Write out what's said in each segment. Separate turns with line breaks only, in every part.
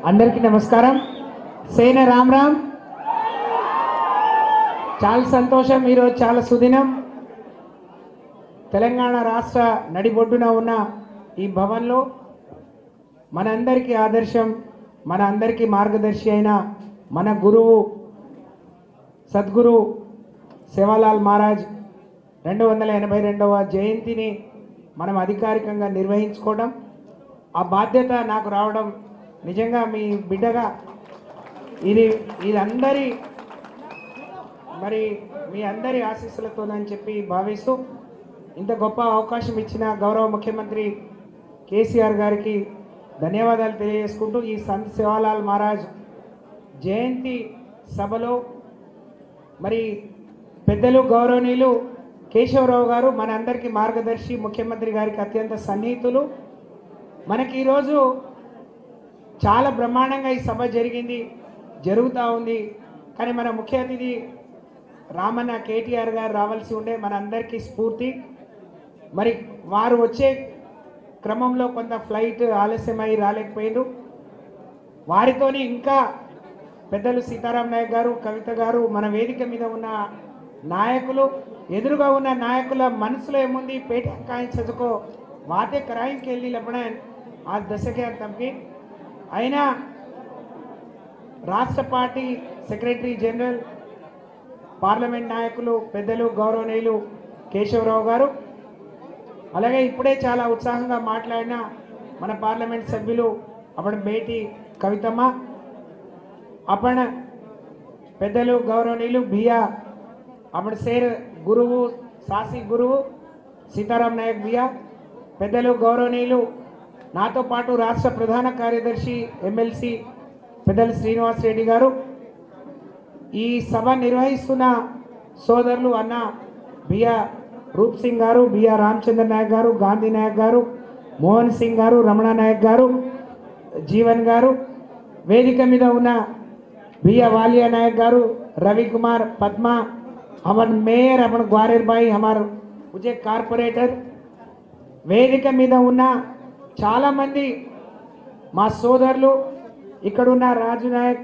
అందరికీ నమస్కారం సేన రామ్ రామ్ చాలా సంతోషం ఈరోజు చాలా సుదినం తెలంగాణ రాష్ట్ర నడిబొడ్డున ఉన్న ఈ భవన్లో మనందరికీ ఆదర్శం మన అందరికీ మార్గదర్శి అయిన మన గురువు సద్గురు సేవాలాల్ మహారాజ్ రెండు వందల ఎనభై రెండవ జయంతిని మనం అధికారికంగా నిర్వహించుకోవడం ఆ బాధ్యత నాకు రావడం నిజంగా మీ బిడ్డగా ఇది ఇది అందరి మరి మీ అందరి ఆశీస్సులతోనని చెప్పి భావిస్తూ ఇంత గొప్ప అవకాశం ఇచ్చిన గౌరవ ముఖ్యమంత్రి కేసీఆర్ గారికి ధన్యవాదాలు తెలియజేసుకుంటూ ఈ సంత్ శివాలాల్ మహారాజ్ జయంతి సభలో మరి పెద్దలు గౌరవనీయులు కేశవరావు గారు మన అందరికీ మార్గదర్శి ముఖ్యమంత్రి గారికి అత్యంత సన్నిహితులు మనకి ఈరోజు చాలా బ్రహ్మాండంగా ఈ సభ జరిగింది జరుగుతూ ఉంది కానీ మన ముఖ్య అతిథి రామన్న కేటీఆర్ గారు రావాల్సి ఉండే మన అందరికీ స్ఫూర్తి మరి వారు వచ్చే క్రమంలో కొంత ఫ్లైట్ ఆలస్యమై రాలేకపోయారు వారితోని ఇంకా పెద్దలు సీతారాం నాయక్ గారు కవిత గారు మన వేదిక మీద ఉన్న నాయకులు ఎదురుగా ఉన్న నాయకుల మనసులో ఏముంది పేట కాయ చదువుకో వాతే कराएंगे వెళ్ళి లెప్పడే ఆ దశకే తమకి అయినా రాష్ట్ర పార్టీ సెక్రటరీ జనరల్ పార్లమెంట్ నాయకులు పెద్దలు గౌరవనీయులు కేశవరావు గారు అలాగే ఇప్పుడే చాలా ఉత్సాహంగా మాట్లాడిన మన పార్లమెంట్ సభ్యులు అప్పుడు బేటి కవితమ్మ అప్పణ పెద్దలు గౌరవనీయులు బియా అప్పుడు సేర్ గురువు సాసి గురువు సీతారాం నాయక్ బియా పెద్దలు గౌరవనీయులు నాతో పాటు రాష్ట్ర ప్రధాన కార్యదర్శి ఎమ్మెల్సీ పెద్దలు శ్రీనివాస్ రెడ్డి గారు ఈ సభ నిర్వహిస్తున్న సోదరులు అన్న బియా రూప్ సింగ్ గారు బిఆర్ రామచంద్ర నాయక్ గారు గాంధీ నాయక్ గారు మోహన్ సింగ్ గారు రమణ నాయక్ గారు జీవన్ గారు వేదిక మీద ఉన్న బియా వాలియా నాయక్ గారు రవికుమార్ పద్మ हमार మేయర్ अपन గ్వారేర్ భాయ్ हमार ముజే కార్పొరేటర్ వేదిక మీద ఉన్న చాలామంది మా సోదరులు ఇక్కడున్న రాజు నాయక్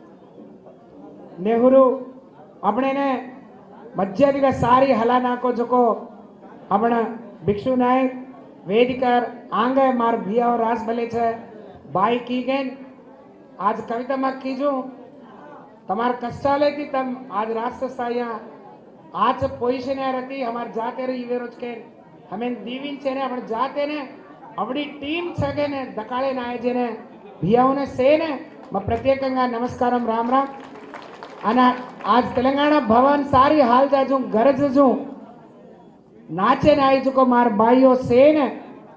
नेहरू अपने ने मध्याधिक सारी हलाना को जको अपना भिक्षु नायक वेदिकर आंगे मार भिया और रास भले छे बाई की गेन आज कविता मत कीजू તમાર કષ્ટાલયથી તમ આજ રાષ્ટ્ર સ્થાયા આજ પોઝિશન હતી અમાર જાતે રહી વેરોજ કે અમે દીવીન છે ને આપણે જાતે ને આપણી ટીમ છે ને દકાળે ના આય જેને ભિયાઓને છે ને మ ప్రత్యేకంగా నమస్కారం రామ్ రామ్ અને આજ తెలంగాణ ભવન સારી હાલ જાજુ ગરજ જુ નાચે ને આવી ચુકો માર ભાઈઓ છે ને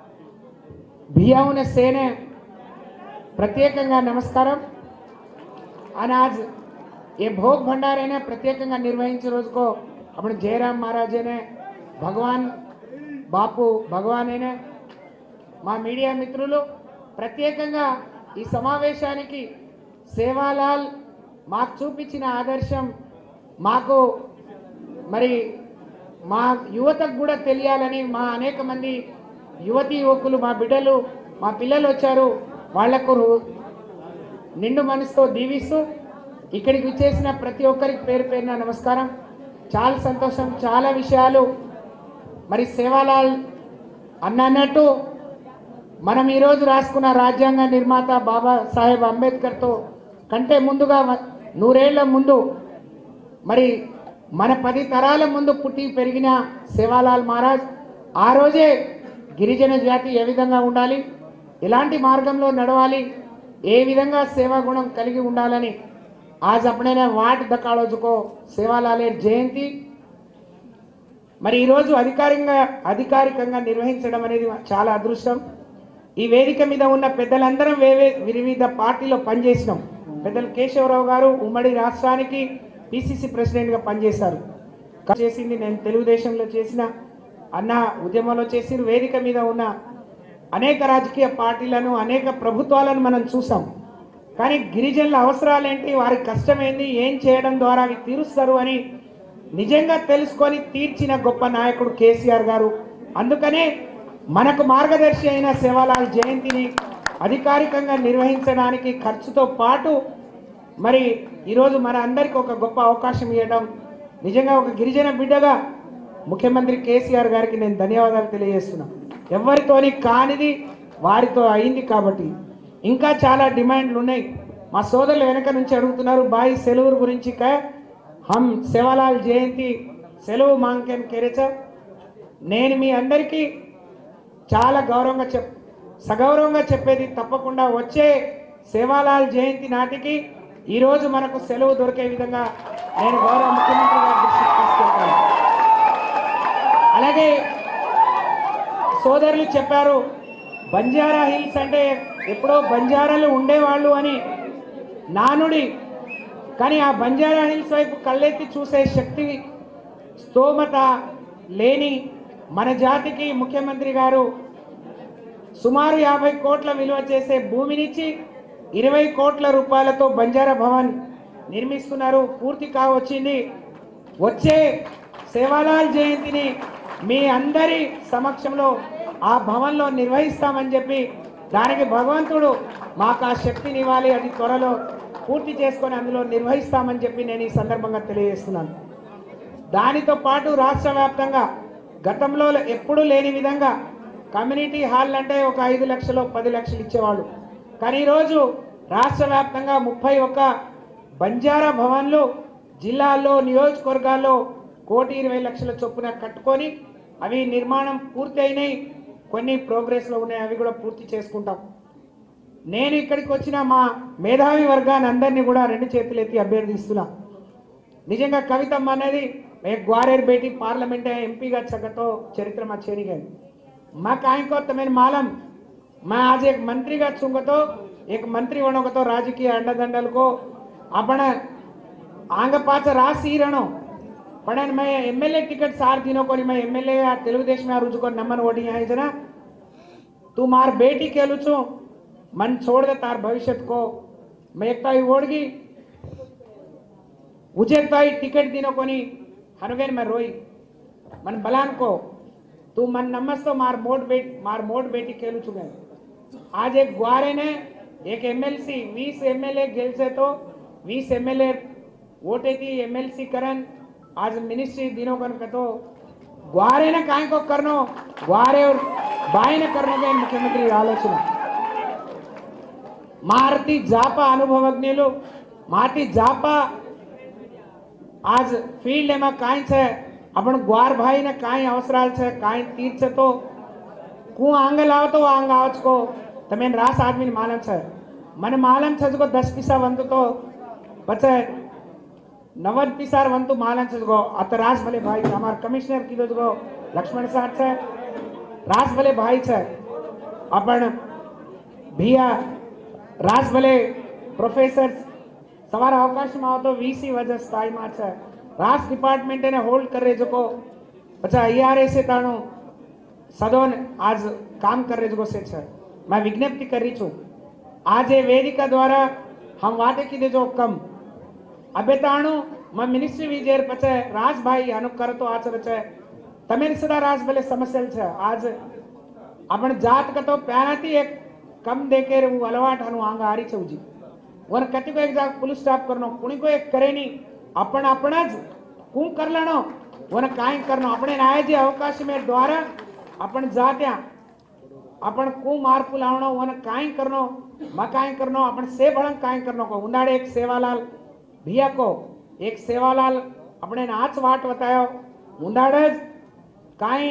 ભિયાઓને છે ને ప్రత్యేకంగా నమస్కారం અને આજ એ ભોગ ભંડાર એને પ્રત્યેకంగా నిర్వహించే రోజుకో આપણે જયરામ મહારાજને ભગવાન బాపు భగవాన్ అయినా మా మీడియా మిత్రులు ప్రత్యేకంగా ఈ సమావేశానికి సేవాలాల్ మాకు చూపించిన ఆదర్శం మాకు మరి మా యువతకు కూడా తెలియాలని మా అనేక మంది యువతి యువకులు మా బిడ్డలు మా పిల్లలు వచ్చారు వాళ్లకు రు- నిండు మనసుతో దీవిస్తూ ఇక్కడికి వచ్చేసిన ప్రతి ఒక్కరికి పేరు పేరున నమస్కారం చాలా సంతోషం చాలా విషయాలు మరి సేవాలాల్ అన్న అన్నట్టు మనం ఈరోజు రాసుకున్న రాజ్యాంగ నిర్మాత బాబా సాహెబ్ అంబేద్కర్తో కంటే ముందుగా వ- నూరేళ్ల ముందు మరి మన పది తరాల ముందు పుట్టి పెరిగిన సేవాలాల్ మహారాజ్ ఆ రోజే గిరిజన జాతి ఏ విధంగా ఉండాలి ఎలాంటి మార్గంలో నడవాలి ఏ విధంగా సేవా గుణం కలిగి ఉండాలని ఆజ్ అప్పుడైనా వాట్ దక్కాళోజుకో సేవాలాలే జయంతి మరి ఈరోజు అధికారికంగా అధికారికంగా నిర్వహించడం అనేది చాలా అదృష్టం ఈ వేదిక మీద ఉన్న పెద్దలందరం వేవే వివిధ పార్టీలో పనిచేసినాం పెద్దలు కేశవరావు గారు ఉమ్మడి రాష్ట్రానికి పిసిసి ప్రెసిడెంట్గా పనిచేశారు చేసింది నేను తెలుగుదేశంలో చేసిన అన్న ఉద్యమంలో చేసిన వేదిక మీద ఉన్న అనేక రాజకీయ పార్టీలను అనేక ప్రభుత్వాలను మనం చూసాం కానీ గిరిజనుల అవసరాలేంటి వారి కష్టమేంది ఏం చేయడం ద్వారా అవి తీరుస్తారు అని నిజంగా తెలుసుకొని తీర్చిన గొప్ప నాయకుడు కేసీఆర్ గారు అందుకనే మనకు మార్గదర్శి అయిన సేవాలాల్ జయంతిని అధికారికంగా నిర్వహించడానికి ఖర్చుతో పాటు మరి ఈరోజు మన అందరికీ ఒక గొప్ప అవకాశం ఇవ్వడం నిజంగా ఒక గిరిజన బిడ్డగా ముఖ్యమంత్రి కేసీఆర్ గారికి నేను ధన్యవాదాలు తెలియజేస్తున్నాను ఎవరితోని కానిది వారితో అయింది కాబట్టి ఇంకా చాలా డిమాండ్లు ఉన్నాయి మా సోదరులు వెనక నుంచి అడుగుతున్నారు బాయి సెలవు గురించి కా హమ్ సేవాలాల్ జయంతి సెలవు మాంకెన్ కెరెచ నేను మీ అందరికీ చాలా గౌరవంగా చెప్ సగౌరవంగా చెప్పేది తప్పకుండా వచ్చే సేవాలాల్ జయంతి నాటికి ఈరోజు మనకు సెలవు దొరికే విధంగా నేను గౌరవ ముఖ్యమంత్రి గారి దృష్టికి తీసుకెళ్తాను అలాగే సోదరులు చెప్పారు బంజారా హిల్స్ అంటే ఎప్పుడో బంజారాలు ఉండేవాళ్ళు అని నానుడి కానీ ఆ బంజారా హిల్స్ వైపు కళ్ళెత్తి చూసే శక్తి స్తోమత లేని మన జాతికి ముఖ్యమంత్రి గారు సుమారు యాభై కోట్ల విలువ చేసే భూమినిచ్చి ఇరవై కోట్ల రూపాయలతో బంజారా భవన్ నిర్మిస్తున్నారు పూర్తి కావచ్చింది వచ్చే సేవాలాల్ జయంతిని మీ అందరి సమక్షంలో ఆ భవన్లో నిర్వహిస్తామని చెప్పి దానికి భగవంతుడు మాకు ఆ శక్తిని ఇవ్వాలి అది త్వరలో పూర్తి చేసుకొని అందులో నిర్వహిస్తామని చెప్పి నేను ఈ సందర్భంగా తెలియజేస్తున్నాను దానితో పాటు రాష్ట్ర వ్యాప్తంగా గతంలో ఎప్పుడూ లేని విధంగా కమ్యూనిటీ హాల్ అంటే ఒక ఐదు లక్షలు పది లక్షలు ఇచ్చేవాళ్ళు కానీ ఈరోజు రాష్ట్ర వ్యాప్తంగా ముప్పై ఒక్క బంజారా భవన్లు జిల్లాల్లో నియోజకవర్గాల్లో కోటి ఇరవై లక్షల చొప్పున కట్టుకొని అవి నిర్మాణం పూర్తి అయినాయి కొన్ని ప్రోగ్రెస్లో ఉన్నాయి అవి కూడా పూర్తి చేసుకుంటాం నేను ఇక్కడికి వచ్చిన మా మేధావి వర్గాన్ని అందరినీ కూడా రెండు చేతులు ఎత్తి అభ్యర్థిస్తున్నా నిజంగా కవితమ్మ అనేది एक ग्वारेर बेटी पार्लियामेंट है एमपी का छकतो चरित्र में छेनी गए मैं काहे को तमें मालूम मैं आज एक मंत्री का छूंगा तो एक मंत्री बनो तो राजकीय अंडदंडल को अपने आंग पाच राशि रहनो पण मैं एमएलए टिकट सार दिनों को मैं एमएलए या तेलुगुदेश में रुझको नंबर वोटिंग है जना तू मार बेटी केलू छू मन छोड़ दे तार भविष्य को मैं एक ताई ओढ़गी उजे ताई टिकट दिनों को नहीं हनुगेन मैं रोई मन बलान को तू मन नमस तो मार मोट बेट मार मोट बेटी केलू चुके आज एक ग्वारे ने एक एमएलसी वीस एमएलए गेल से तो वीस एमएलए वोटे थी एमएलसी करन आज मिनिस्ट्री दिनों कन कतो ग्वारे ने काय को करनो ग्वारे और बाय ने करनो के मुख्यमंत्री आलोचना మారుతి జాపా అనుభవజ్ఞులు માટી જાપા આજ ફિલ્ડ એમાં કાંઈ છે આપણ ગ્વાર ભાઈને કાંઈ અવસરાલ છે કાંઈ તીર છે તો હું આંગ લાવો તો આંગ આવ છો તમે રાસ આદમીને માલમ છે મને માલમ છે જો દસ પીસા વંતુ તો પછી નવદ પીસાર વંતુ માલમ છે જો અત રાસ ભલે ભાઈ અમાર કમિશનર કીધો જો લક્ષ્મણ સાર છે રાસ ભલે ભાઈ છે આપણ ભીયા રાસ ભલે પ્રોફેસર સવારે અવકાશમાં આવતો વીસી વજહ સ્થાયીમાં છે રાસ ડિપાર્ટમેન્ટ એને હોલ્ડ કરે જોકો પછી આઈઆરએસ તાણું સદોન આજ કામ કરે જોકો से છે मैं विज्ञप्ति कर रही છું आज ये वेदिका द्वारा हम वादे की दे जो कम अबे ताणु मैं मिनिस्ट्री विजय पचे राज भाई अनु करतो आचर છે તમે સદા રાજ ભલે સમસ્યા છે આજ આપણે જાત કતો પહેલાથી એક કમ દેખે હું અલવાટ હનું આંગ હારી છું જી वर कति को एक जाग पुलिस स्टाफ करनो कुणी को एक करे नहीं आपण आपणच कू कर लेणो वर काय करनो આપણે આય જે અવકાશ में द्वारा आपण जात्या आपण कू मारपू लावणो वन काय करनो म काय करनो आपण से भळंग काय करनो को उंडाडे एक सेवालाल भिया को एक सेवालाल આપણે નાચ વાટ વતાયો ઉંડાડે જ કાંઈ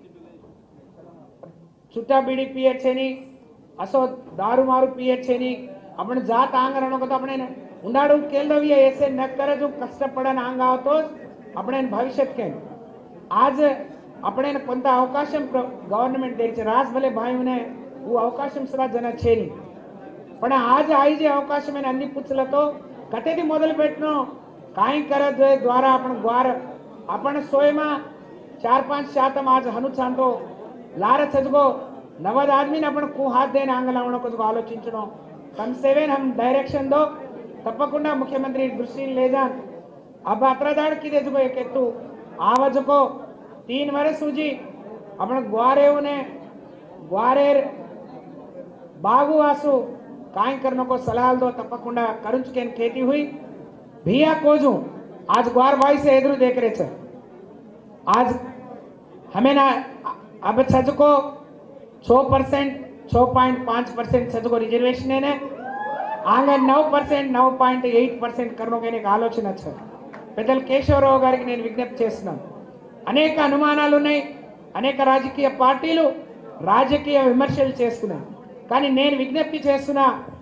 છૂટા બીડી પીએ છે ની असो दारू मारू पिए छे नी आपण जात आंग रणो तो આપણે ઉંડાડું કેલ દવીએ એસે ન કરે જો કષ્ટપડન આંગ આવતો આપણે ભવિષ્યત કેમ आज આપણે కొంత అవకాశం గవర్నమెంట్ తెరిచి రాజ్ భలే భాయునే ఊ అవకాశం సదా జన చేని પણ આજ આઈ જે అవకాశం એને અన్ని పుచ్చులతో કટેથી మొదలు పెట్టను કાંઈ કરે દ્વારા આપણે દ્વાર આપણે સોયમાં ચાર પાંચ શાતમ આજ હनु ચાંતો લાર છજગો నవద ఆద్మీని అప్పుడు కూ హాత్ దేని ఆంగలావడం కొద్దిగా ఆలోచించడం సమ్ సెవెన్ హమ్ డైరెక్షన్ దో తప్పకుండా ముఖ్యమంత్రి దృష్టిని లేదా अब अत्रदाड़ की दे जुको एक तू आवाज को तीन वर्ष सूझी अपने ग्वारे ने ग्वारे बागुवासु कायकरणों को सलाह दो तपकुंडा करुण चुके खेती हुई भैया कोजू आज ग्वार भाई से एदरू देख रहे थे आज हमें ना अब सच को छः परसेंट छः पॉइंट पाँच परसेंट सच को रिजर्वेशन है ఆంగ నవ్ పర్సెంట్ నవ్ పాయింట్ ఎయిట్ పర్సెంట్ కర్ణోకే నీకు ఆలోచన వచ్చారు పెద్దలు కేశవరావు గారికి నేను విజ్ఞప్తి చేస్తున్నాను అనేక అనుమానాలు ఉన్నాయి అనేక రాజకీయ పార్టీలు రాజకీయ విమర్శలు చేస్తున్నాయి కానీ నేను విజ్ఞప్తి చేస్తున్నా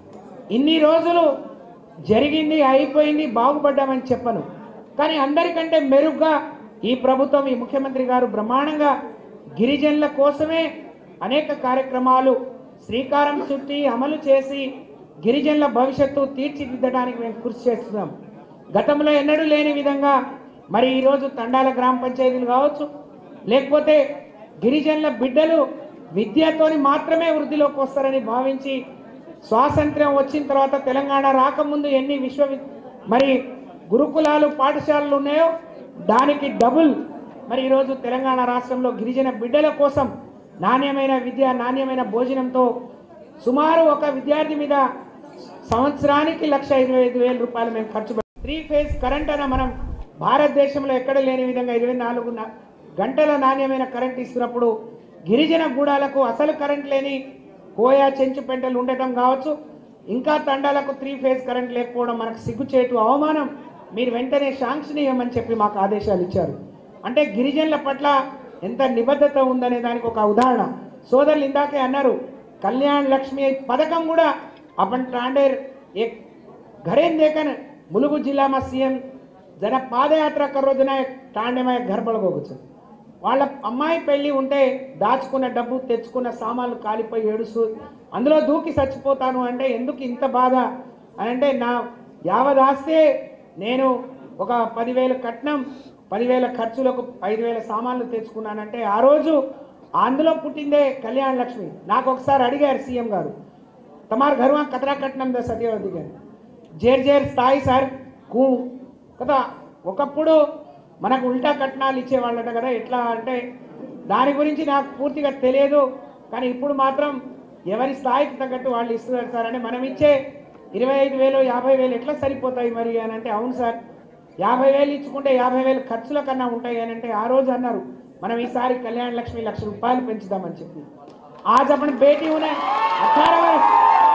ఇన్ని రోజులు జరిగింది అయిపోయింది బాగుపడ్డామని చెప్పను కానీ అందరికంటే మెరుగ్గా ఈ ప్రభుత్వం ఈ ముఖ్యమంత్రి గారు బ్రహ్మాండంగా గిరిజనుల కోసమే అనేక కార్యక్రమాలు శ్రీకారం చుట్టి అమలు చేసి గిరిజనుల భవిష్యత్తు తీర్చిదిద్దడానికి మేము కృషి చేస్తున్నాం గతంలో ఎన్నడూ లేని విధంగా మరి ఈరోజు తండాల గ్రామ పంచాయతీలు కావచ్చు లేకపోతే గిరిజనుల బిడ్డలు విద్యతోని మాత్రమే వృద్ధిలోకి వస్తారని భావించి స్వాతంత్ర్యం వచ్చిన తర్వాత తెలంగాణ రాకముందు ఎన్ని విశ్వ మరి గురుకులాలు పాఠశాలలు ఉన్నాయో దానికి డబుల్ మరి ఈరోజు తెలంగాణ రాష్ట్రంలో గిరిజన బిడ్డల కోసం నాణ్యమైన విద్య నాణ్యమైన భోజనంతో సుమారు ఒక విద్యార్థి మీద సంవత్సరానికి లక్ష ఇరవై ఐదు వేల రూపాయలు మేము ఖర్చు పెడతాం త్రీ ఫేజ్ కరెంట్ అన్న మనం భారతదేశంలో ఎక్కడ లేని విధంగా ఇరవై నాలుగు నా- గంటల నాణ్యమైన కరెంట్ ఇస్తున్నప్పుడు గిరిజన గూడాలకు అసలు కరెంట్ లేని కోయా చెంచు పెంటలు ఉండటం కావచ్చు ఇంకా తండాలకు త్రీ ఫేజ్ కరెంట్ లేకపోవడం మనకు సిగ్గుచేటు అవమానం మీరు వెంటనే శాంక్షన్ ఇవ్వమని చెప్పి మాకు ఆదేశాలు ఇచ్చారు అంటే గిరిజనుల పట్ల ఎంత నిబద్ధత ఉందనే దానికి ఒక ఉదాహరణ సోదరులు ఇందాకే అన్నారు కళ్యాణ్ లక్ష్మి పథకం కూడా अपन टांडेर एक घरेन देखन मुलुगु जिल्ला में सीएम జన పాదయాత్ర కర్ రోజున తాండేమ घर పడగొచ్చు వాళ్ళ అమ్మాయి పెళ్లి ఉంటే దాచుకున్న డబ్బు తెచ్చుకున్న సామాన్లు కాలిపోయి ఏడుస్తూ అందులో దూకి చచ్చిపోతాను అంటే ఎందుకు ఇంత బాధ అని అంటే నా యావదాస్తే నేను ఒక పదివేల కట్నం పదివేల ఖర్చులకు ఐదు వేల సామాన్లు తెచ్చుకున్నానంటే ఆ రోజు అందులో పుట్టిందే కళ్యాణ లక్ష్మి నాకు ఒకసారి అడిగారు సీఎం గారు તમારા ઘરમાં કતરા કట్నం ద సత్యవతి గారు జేర్ జేర్ స్థాయి సార్ కూ కదా ఒకప్పుడు మనకు ఉల్టా కట్నాలు ఇచ్చేవాళ్ళట కదా ఎట్లా అంటే దాని గురించి నాకు పూర్తిగా తెలియదు కానీ ఇప్పుడు మాత్రం ఎవరి స్థాయికి తగ్గట్టు వాళ్ళు ఇస్తున్నారు సార్ అంటే మనం ఇచ్చే ఇరవై ఐదు వేలు యాభై వేలు ఎట్లా సరిపోతాయి మరి అని అంటే అవును సార్ యాభై వేలు ఇచ్చుకుంటే యాభై వేలు ఖర్చుల కన్నా ఉంటాయి అని అంటే ఆ రోజు అన్నారు మనం ఈసారి కళ్యాణ లక్ష్మి లక్ష రూపాయలు పెంచుదామని చెప్పి आज अपन बेटी उन्हें अठारह वर्ष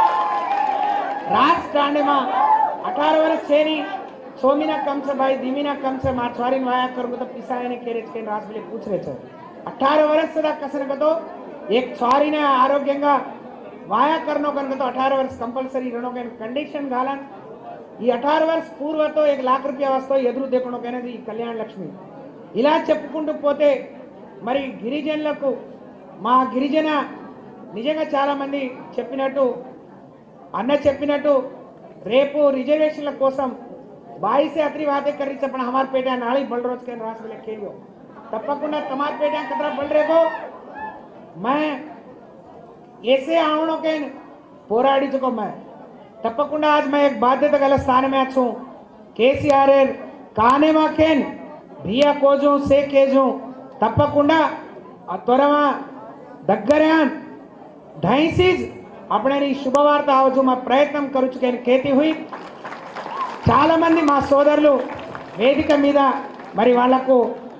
राज टांडे में अठारह वर्ष छेनी सोमीना कम से भाई दिमीना कम से मार स्वारीन वाया करूंगा तो पिसाने ने केरे के राज बोले पूछ रहे थे अठारह वर्ष से कसन का तो एक स्वारी ने ఆరోగ్యంగా వాయా కర్నో కనుక तो अठारह वर्ष कंपल्सरी रणों के कंडीशन गालन ఈ అఠారు వర్ష పూర్వతో ఒక లాఖ రూపాయ వస్తో ఎదురు దేకడం అనేది ఈ కళ్యాణ లక్ష్మి ఇలా చెప్పుకుంటూ పోతే మరి గిరిజనులకు మా గిరిజన నిజంగా చాలామంది చెప్పినట్టు అన్న చెప్పినట్టు రేపు రిజర్వేషన్ల కోసం బాయిసే అత్రి వాతే కర్రీ చెప్పిన హమార్ పేట నాಳೆ బల్ రోజు के रास में खेलियो తప్పకుండా తమార్ పేట కతరా బల్ రేగో मैं ऐसे आवणों के పోరాడి చుకో मैं తప్పకుండా आज मैं एक బాధ్యత గల స్థానం में అచ్చు కేసీఆర్ కానే మాకేన్ బియ్య కోజు సే కేజు తప్పకుండా ఆ త్వరమా దగ్గర ढाईसीज આપણે ఈ శుభవార్త ఆవజు మా ప్రయత్నం కరుచుకొని కేతి హుయి చాలా మంది మా సోదరులు వేదిక మీద మరి వాళ్లకు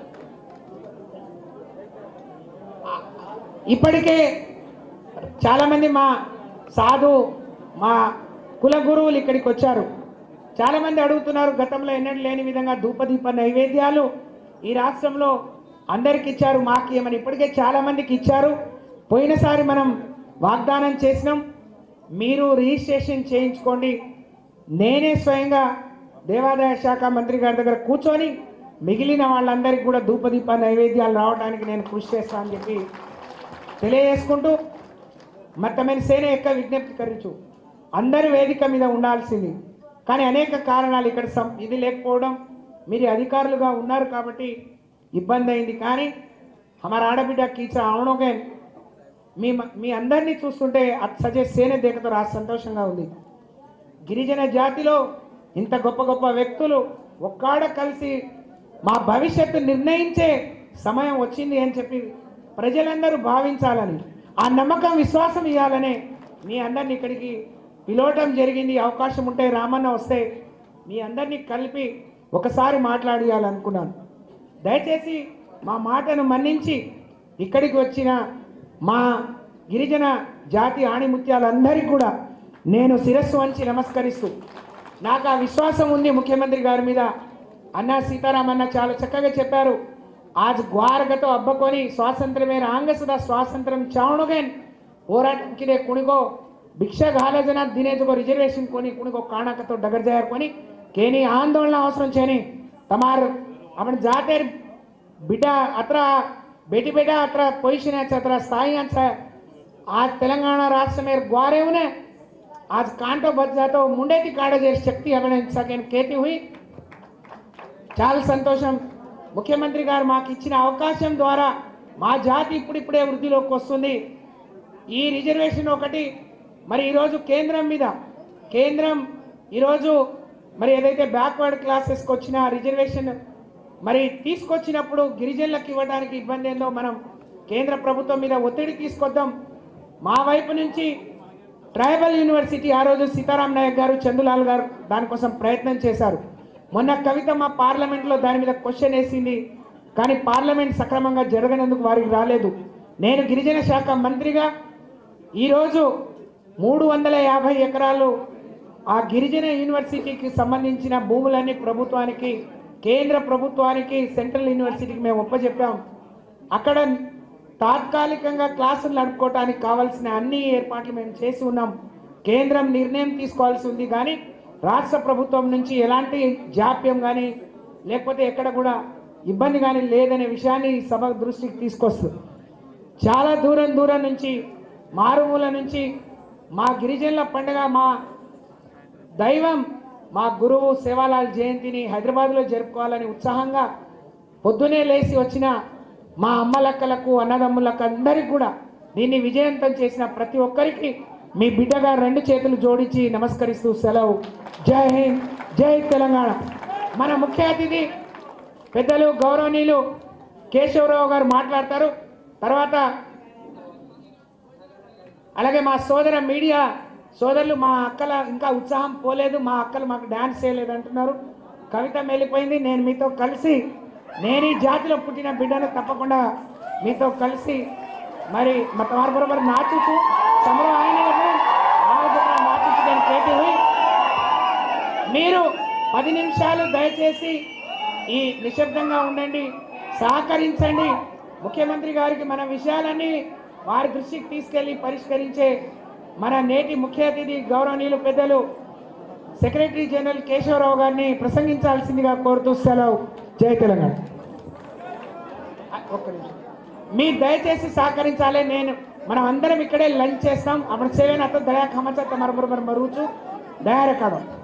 ఇప్పటికే చాలామంది మా సాధు మా కుల గురువులు ఇక్కడికి వచ్చారు చాలామంది అడుగుతున్నారు గతంలో ఎన్నడూ లేని విధంగా ధూపదీప నైవేద్యాలు ఈ రాష్ట్రంలో అందరికి ఇచ్చారు మాకు ఏమని ఇప్పటికే చాలామందికి ఇచ్చారు పోయినసారి మనం వాగ్దానం చేసినాం మీరు రిజిస్ట్రేషన్ చేయించుకోండి నేనే స్వయంగా దేవాదాయ శాఖ మంత్రి గారి దగ్గర కూర్చొని మిగిలిన వాళ్ళందరికీ కూడా ధూపదీప నైవేద్యాలు రావడానికి నేను కృషి చేస్తానని చెప్పి తెలియజేసుకుంటూ మత్తమైన సేన యొక్క విజ్ఞప్తి కరించు అందరి వేదిక మీద ఉండాల్సింది కానీ అనేక కారణాలు ఇక్కడ సం ఇది లేకపోవడం మీరు అధికారులుగా ఉన్నారు కాబట్టి ఇబ్బంది అయింది కానీ హమార ఆడబిడ్డ కీచా అవనోగే మీ మీ అందరినీ చూస్తుంటే అది సజే సేన దేకతో రా సంతోషంగా ఉంది గిరిజన జాతిలో ఇంత గొప్ప గొప్ప వ్యక్తులు ఒక్కాడ కలిసి మా భవిష్యత్తు నిర్ణయించే సమయం వచ్చింది అని చెప్పి ప్రజలందరూ భావించాలని ఆ నమ్మకం విశ్వాసం ఇవ్వాలనే మీ అందరిని ఇక్కడికి పిలవటం జరిగింది అవకాశం ఉంటే రామన్న వస్తే మీ అందరినీ కలిపి ఒకసారి మాట్లాడియాలనుకున్నాను దయచేసి మా మాటను మన్నించి ఇక్కడికి వచ్చిన మా గిరిజన జాతి ఆణిముత్యాలందరికీ కూడా నేను శిరస్సు వంచి నమస్కరిస్తూ నాకు ఆ విశ్వాసం ఉంది ముఖ్యమంత్రి గారి మీద అన్న సీతారామన్న చాలా చక్కగా చెప్పారు ఆజ్ గ్వారగతో అబ్బకొని స్వాతంత్రమే రాంగసుದ స్వాతంత్రం చావణుగేన్ ಹೋರಾಟಂ ಕಿದೆ ಕುಣಿಗೋ ಭಿಕ್ಷಾ ಘಾಲ ಜನ ದಿನೇಜ್ಗೋ ರಿಸರ್ವೇಶನ್ ಕೊನಿ ಕುಣಿಗೋ ಕಾಣಕతో ಡಗರ್ ಜಾಯರ್ ಕೊನಿ ಕೇನಿ ಆಂದೋಲನ అవసరం చేని తమార్ आपण जातेर बिटा अत्र बेटी बेटा अत्र पोजिशन आहे अत्र स्थायी आहे आज तेलंगाना राष्ट्र में ग्वारे उन्हें आज कांटो बच जातो मुंडे ती काढे जे शक्ती आपण सगळ्यांनी కేతి हुई చాలా సంతోషం ముఖ్యమంత్రి గారు మాకు ఇచ్చిన అవకాశం ద్వారా మా జాతి ఇప్పుడిప్పుడే వృద్ధిలోకి వస్తుంది ఈ రిజర్వేషన్ ఒకటి మరి ఈరోజు కేంద్రం మీద కేంద్రం ఈరోజు మరి ఏదైతే బ్యాక్వర్డ్ క్లాసెస్కి వచ్చిన రిజర్వేషన్ మరి తీసుకొచ్చినప్పుడు గిరిజనులకు ఇవ్వడానికి ఇబ్బంది ఏందో మనం కేంద్ర ప్రభుత్వం మీద ఒత్తిడి తీసుకొద్దాం మా వైపు నుంచి ట్రైబల్ యూనివర్సిటీ ఆ రోజు సీతారాం నాయక్ గారు చందులాల్ గారు దానికోసం ప్రయత్నం చేశారు మొన్న కవిత మా పార్లమెంట్లో దాని మీద క్వశ్చన్ వేసింది కానీ పార్లమెంట్ సక్రమంగా జరగనందుకు వారికి రాలేదు నేను గిరిజన శాఖ మంత్రిగా ఈరోజు మూడు వందల యాభై ఎకరాలు ఆ గిరిజన యూనివర్సిటీకి సంబంధించిన భూములన్నీ ప్రభుత్వానికి కేంద్ర ప్రభుత్వానికి సెంట్రల్ యూనివర్సిటీకి మేము ఒప్పజెప్పాం అక్కడ తాత్కాలికంగా క్లాసులు నడుపుకోవడానికి కావాల్సిన అన్ని ఏర్పాట్లు మేము చేసి ఉన్నాం కేంద్రం నిర్ణయం తీసుకోవాల్సి ఉంది కానీ రాష్ట్ర ప్రభుత్వం నుంచి ఎలాంటి జాప్యం కానీ లేకపోతే ఎక్కడ కూడా ఇబ్బంది కానీ లేదనే విషయాన్ని ఈ సభ దృష్టికి తీసుకొస్తుంది చాలా దూరం దూరం నుంచి మారుమూల నుంచి మా గిరిజనుల పండుగ మా దైవం మా గురువు సేవాలాల్ జయంతిని హైదరాబాద్లో జరుపుకోవాలని ఉత్సాహంగా పొద్దునే లేచి వచ్చిన మా అమ్మలక్కలకు అన్నదమ్ములకు అందరికి కూడా దీన్ని విజయవంతం చేసిన ప్రతి ఒక్కరికి మీ బిడ్డగా రెండు చేతులు జోడించి నమస్కరిస్తూ సెలవు జై హింద్ జై తెలంగాణ మన ముఖ్య అతిథి పెద్దలు గౌరవనీయులు కేశవరావు గారు మాట్లాడతారు తర్వాత అలాగే మా సోదర మీడియా సోదరులు మా అక్కల ఇంకా ఉత్సాహం పోలేదు మా అక్కలు మాకు డ్యాన్స్ చేయలేదు అంటున్నారు కవిత వెళ్ళిపోయింది నేను మీతో కలిసి నేను ఈ జాతిలో పుట్టిన బిడ్డను తప్పకుండా మీతో కలిసి మరి మా తమారు బరోబర్ నాచుచు సమరో ఆయన నాచుచు నేను కేటీ హుయి మీరు పది నిమిషాలు దయచేసి ఈ నిశ్శబ్దంగా ఉండండి సహకరించండి ముఖ్యమంత్రి గారికి మన విషయాలన్నీ వారి దృష్టికి తీసుకెళ్లి పరిష్కరించే మన నేటి ముఖ్య అతిథి గౌరవనీయులు పెద్దలు సెక్రటరీ జనరల్ కేశవరావు గారిని ప్రసంగించాల్సిందిగా కోరుతూ సెలవు జై తెలంగాణ ఒక్క నిమిషం మీరు దయచేసి సహకరించాలి నేను మనం అందరం ఇక్కడే లంచ్ చేస్తాం అప్పుడు సేవన అతో దయా ఖమచ తమర బరోబర్ మరుగుచు దయా రికార్డు